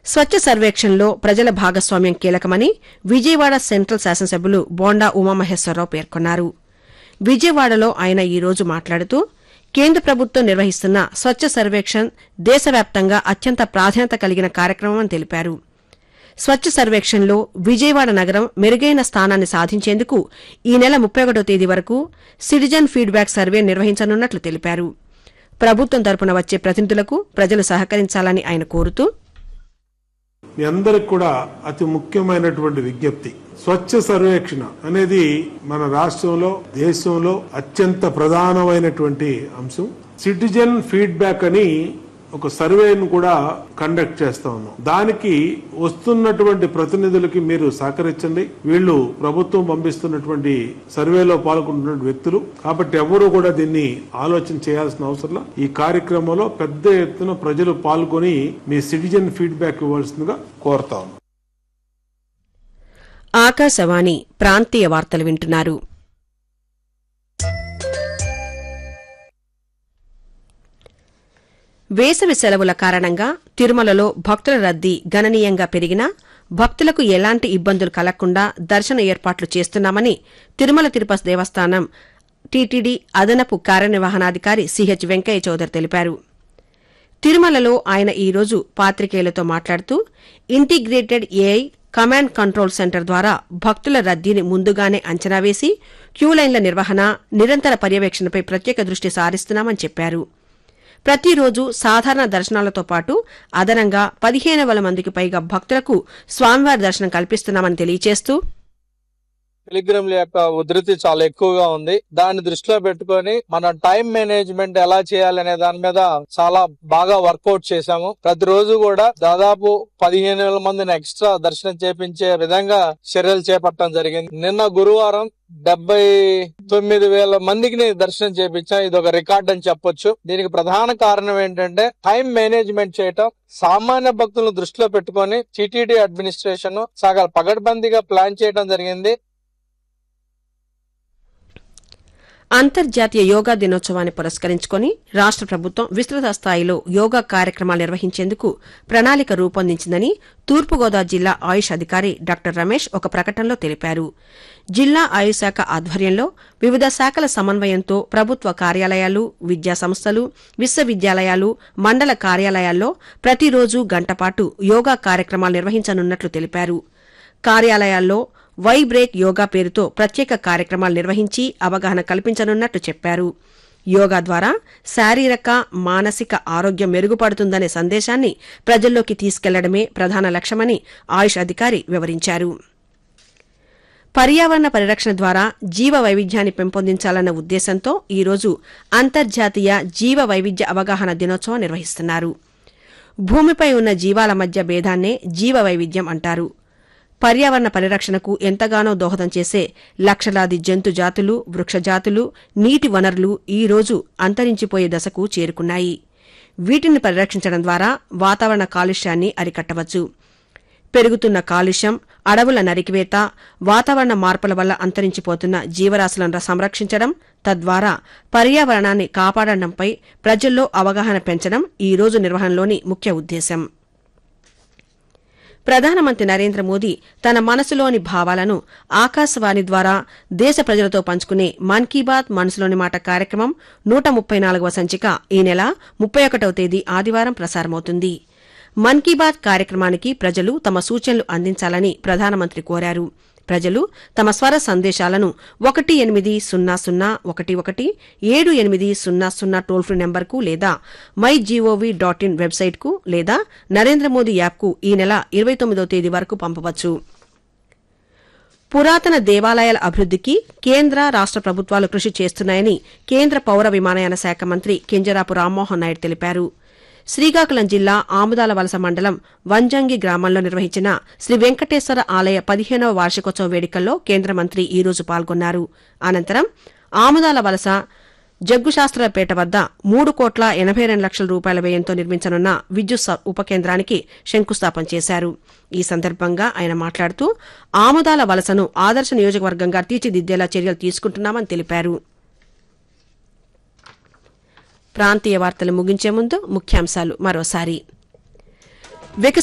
స్వచ్ఛ సర్వేక్షణలో ప్రజల భాగస్వామ్యం కీలకమని విజయవాడ సెంట్రల్ శాసనసభ్యులు బోండా ఉమామహేశ్వరరావు పేర్కొన్నారు విజయవాడలో ఆయన ఈ రోజు మాట్లాడుతూ కేంద్ర ప్రభుత్వం నిర్వహిస్తున్న స్వచ్ఛ సర్వేక్షణ్ దేశవ్యాప్తంగా అత్యంత ప్రాధాన్యత కలిగిన కార్యక్రమమని తెలిపారు స్వచ్ఛ సర్వేక్షణ్లో విజయవాడ నగరం మెరుగైన స్థానాన్ని సాధించేందుకు ఈ నెల ముప్పై ఒకటో తేదీ వరకు సిటిజన్ ఫీడ్బ్యాక్ సర్వే నిర్వహించనున్నట్లు తెలిపారు ప్రభుత్వం తరపున వచ్చే ప్రతినిధులకు ప్రజలు సహకరించాలని ఆయన కోరుతూ మీ అందరికి కూడా అతి ముఖ్యమైనటువంటి విజ్ఞప్తి స్వచ్ఛ సర్వేక్షణ అనేది మన రాష్ట్రంలో దేశంలో అత్యంత ప్రధానమైనటువంటి అంశం సిటిజన్ ఫీడ్బ్యాక్ అని ఒక సర్వేను కూడా కండక్ట్ చేస్తా ఉన్నాం దానికి వస్తున్నటువంటి ప్రతినిధులకి మీరు సహకరించండి వీళ్ళు ప్రభుత్వం పంపిస్తున్నటువంటి సర్వేలో పాల్గొంటున్న వ్యక్తులు కాబట్టి ఎవరు కూడా దీన్ని ఆలోచన చేయాల్సిన అవసరం లేదు. ఈ కార్యక్రమంలో పెద్ద ఎత్తున ప్రజలు పాల్గొని మీ సిటిజన్ ఫీడ్బ్యాక్ ఇవ్వాల్సిందిగా కోరుతా ఉన్నాం ఆకాశవాణి ప్రాంతీయ వార్తలు వింటున్నారు వేసవి సెలవుల కారణంగా తిరుమలలో భక్తుల రద్దీ గణనీయంగా పెరిగినా భక్తులకు ఎలాంటి ఇబ్బందులు కలగకుండా దర్శన ఏర్పాట్లు చేస్తున్నామని తిరుమల తిరుపతి దేవస్థానం టీటీడీ అదనపు కార్యనిర్వహణాధికారి సిహెచ్ వెంకయ్య చౌదరి తెలిపారు తిరుమలలో ఆయన ఈ రోజు పాత్రికేయులతో మాట్లాడుతూ integrated AI command control centre ద్వారా భక్తుల రద్దీని ముందుగానే అంచనా వేసి క్యూలైన్ల నిర్వహణ నిరంతర పర్యవేక్షణపై ప్రత్యేక దృష్టి సారిస్తున్నామని చెప్పారు ప్రతిరోజు సాధారణ దర్శనాలతో పాటు అదనంగా పదిహేను వేల మందికి పైగా భక్తులకు స్వామివారి దర్శనం కల్పిస్తున్నామని తెలియజేస్తూ పిలిగ్రిమ్ల యొక్క ఉధృతి చాలా ఎక్కువగా ఉంది దాన్ని దృష్టిలో పెట్టుకొని మనం టైం మేనేజ్మెంట్ ఎలా చేయాలనే దాని మీద చాలా బాగా వర్కౌట్ చేశాము ప్రతిరోజు కూడా దాదాపు పదిహేను వేల మందిని ఎక్స్ట్రా దర్శనం చేపించే విధంగా చర్యలు చేపట్టడం జరిగింది నిన్న గురువారం డెబ్బై తొమ్మిది వేల మందికి దర్శనం చేపించాం ఇది ఒక రికార్డ్ అని చెప్పొచ్చు దీనికి ప్రధాన కారణం ఏంటంటే టైం మేనేజ్మెంట్ చేయటం సామాన్య భక్తులను దృష్టిలో పెట్టుకొని టిటిడి అడ్మినిస్ట్రేషన్ సగం పగడ్బందీగా ప్లాన్ చేయడం జరిగింది అంతర్జాతీయ యోగా దినోత్సవాన్ని పురస్కరించుకుని రాష్ట ప్రభుత్వం విస్తృత స్థాయిలో యోగా కార్యక్రమాలు నిర్వహించేందుకు ప్రణాళిక రూపొందించిందని తూర్పుగోదావరి జిల్లా ఆయుష్ అధికారి డాక్టర్ రమేష్ ఒక ప్రకటనలో తెలిపారు జిల్లా ఆయుష్ శాఖ ఆధ్వర్యంలో వివిధ శాఖల సమన్వయంతో ప్రభుత్వ కార్యాలయాలు విద్యా సంస్థలు విశ్వవిద్యాలయాలు మండల కార్యాలయాల్లో ప్రతిరోజు గంటపాటు యోగా కార్యక్రమాలు నిర్వహించనున్నట్లు తెలిపారు కార్యాలయాల్లో వై బ్రేక్ యోగా పేరుతో ప్రత్యేక కార్యక్రమాలు నిర్వహించి అవగాహన కల్పించనున్నట్టు చెప్పారు యోగా ద్వారా శారీరక మానసిక ఆరోగ్యం మెరుగుపడుతుందనే సందేశాన్ని ప్రజల్లోకి తీసుకెళ్లడమే ప్రధాన లక్ష్యమని ఆయుష్ అధికారి వివరించారు పర్యావరణ పరిరక్షణ ద్వారా జీవ వైవిధ్యాన్ని పెంపొందించాలన్న ఉద్దేశంతో ఈరోజు అంతర్జాతీయ జీవ వైవిధ్య అవగాహన దినోత్సవం నిర్వహిస్తున్నారు భూమిపై ఉన్న జీవాల మధ్య భేదాన్నే జీవ వైవిధ్యం అంటారు పర్యావరణ పరిరక్షణకు ఎంతగానో దోహదం చేసే లక్షలాది జంతు జాతులు వృక్షజాతులు నీటి వనరులు ఈ రోజు అంతరించిపోయే దశకు చేరుకున్నాయి వీటిని పరిరక్షించడం ద్వారా వాతావరణ కాలుష్యాన్ని అరికట్టవచ్చు పెరుగుతున్న కాలుష్యం అడవుల నరికివేత వాతావరణ మార్పుల వల్ల అంతరించిపోతున్న జీవరాశులను సంరక్షించడం తద్వారా పర్యావరణాన్ని కాపాడడంపై ప్రజల్లో అవగాహన పెంచడం ఈ రోజు నిర్వహణలోని ముఖ్య ఉద్దేశం ప్రధానమంత్రి నరేంద్ర మోదీ తన మనసులోని భావాలను ఆకాశవాణి ద్వారా దేశ ప్రజలతో పంచుకునే మన్ కీ బాత్ మనసులోని మాట కార్యక్రమం నూట ముప్పై నాలుగవ సంచిక ఈ నెల ముప్పై ఒకటవ తేదీ ఆదివారం ప్రసారమవుతుంది మన్ కీ బాత్ కార్యక్రమానికి ప్రజలు తమ సూచనలు అందించాలని ప్రధానమంత్రి కోరారు ప్రజలు తమ స్వర సందేశాలను ఒకటి ఎనిమిది సున్నా సున్నా ఒకటి ఒకటి ఏడు ఎనిమిది సున్నా సున్నా టోల్ ఫ్రీ నెంబర్కు లేదా మై జీఓవీ డాట్ ఇన్ వెబ్సైట్కు లేదా నరేంద్ర మోదీ యాప్కు ఈ నెల ఇరవై తొమ్మిదో తేదీ వరకు పంపవచ్చు పురాతన దేవాలయాల అభివృద్దికి కేంద్ర రాష్ట ప్రభుత్వాలు కృషి చేస్తున్నాయని కేంద్ర పౌర విమానయాన శాఖ మంత్రి కింజరాపు రామ్మోహన్ నాయుడు తెలిపారు శ్రీకాకుళం జిల్లా ఆముదాల వలస మండలం వంజంగి గ్రామంలో నిర్వహించిన శ్రీ వెంకటేశ్వర ఆలయ పదిహేనవ వార్షికోత్సవ వేడుకల్లో కేంద్ర మంత్రి ఈ రోజు పాల్గొన్నారు అనంతరం ఆముదాల వలస జగ్గుశాస్త్రపేట వద్ద మూడు కోట్ల ఎనభై రెండు లక్షల రూపాయల వ్యయంతో నిర్మించనున్న విద్యుత్ స- ఉప కేంద్రానికి శంకుస్థాపన చేశారు ఈ సందర్భంగా ఆయన మాట్లాడుతూ ఆముదాల వలసను ఆదర్శ నియోజకవర్గంగా తీర్చిదిద్దేలా చర్యలు తీసుకుంటున్నామని తెలిపారు ప్రాంతీయ వార్తలు ముగించే ముందు ముఖ్యాంశాలు మరోసారి వికసిత